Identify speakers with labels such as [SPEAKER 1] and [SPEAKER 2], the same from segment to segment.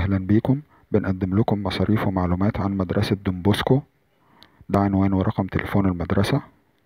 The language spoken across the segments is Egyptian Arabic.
[SPEAKER 1] أهلا بيكم بنقدم لكم مصاريف ومعلومات عن مدرسة دونبوسكو ده عنوان ورقم تليفون المدرسة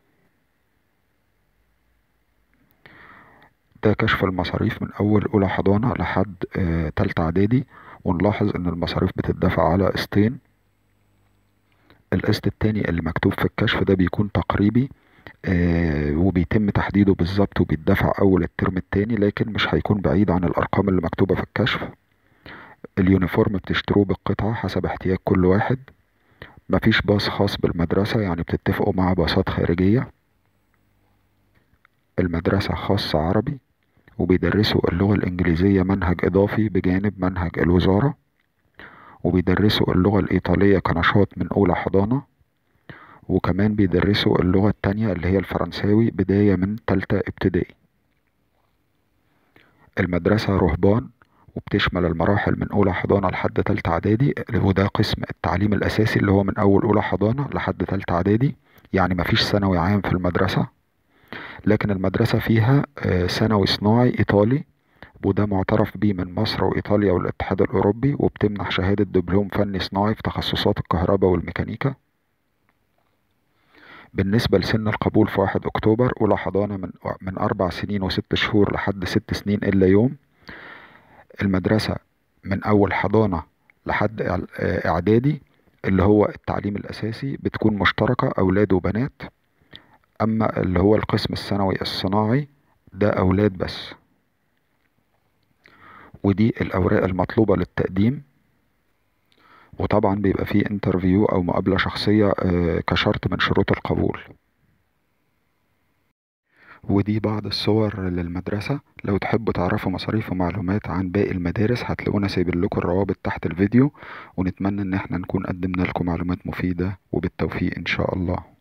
[SPEAKER 1] ده كشف المصاريف من أول أولى حضانة لحد آه تالتة إعدادي ونلاحظ إن المصاريف بتدفع على قسطين القسط التاني اللي مكتوب في الكشف ده بيكون تقريبي آه وبيتم تحديده بالظبط وبيدفع أول الترم التاني لكن مش هيكون بعيد عن الأرقام اللي مكتوبة في الكشف اليونيفورم بتشتروه بالقطعة حسب احتياج كل واحد مفيش باص خاص بالمدرسة يعني بتتفقوا مع باصات خارجية المدرسة خاصة عربي وبيدرسوا اللغة الإنجليزية منهج إضافي بجانب منهج الوزارة وبيدرسوا اللغة الإيطالية كنشاط من أولى حضانة وكمان بيدرسوا اللغة التانية اللي هي الفرنساوي بداية من تالتة ابتدائي المدرسة رهبان وبتشمل المراحل من أولى حضانة لحد تالتة إعدادي وده قسم التعليم الأساسي اللي هو من أول أولى حضانة لحد تالتة إعدادي يعني مفيش ثانوي عام في المدرسة لكن المدرسة فيها ثانوي صناعي إيطالي وده معترف بيه من مصر وإيطاليا والاتحاد الأوروبي وبتمنح شهادة دبلوم فني صناعي في تخصصات الكهرباء والميكانيكا بالنسبة لسن القبول في واحد أكتوبر أولى حضانة من, من أربع سنين وست شهور لحد ست سنين إلا يوم المدرسة من أول حضانة لحد إعدادي اللي هو التعليم الأساسي بتكون مشتركة أولاد وبنات أما اللي هو القسم الثانوي الصناعي ده أولاد بس ودي الأوراق المطلوبة للتقديم وطبعا بيبقى فيه انترفيو أو مقابلة شخصية كشرط من شروط القبول ودي بعض الصور للمدرسة لو تحبوا تعرفوا مصاريف ومعلومات عن باقي المدارس هتلاقونا سايبين لكم الروابط تحت الفيديو ونتمنى ان احنا نكون قدمنا لكم معلومات مفيدة وبالتوفيق ان شاء الله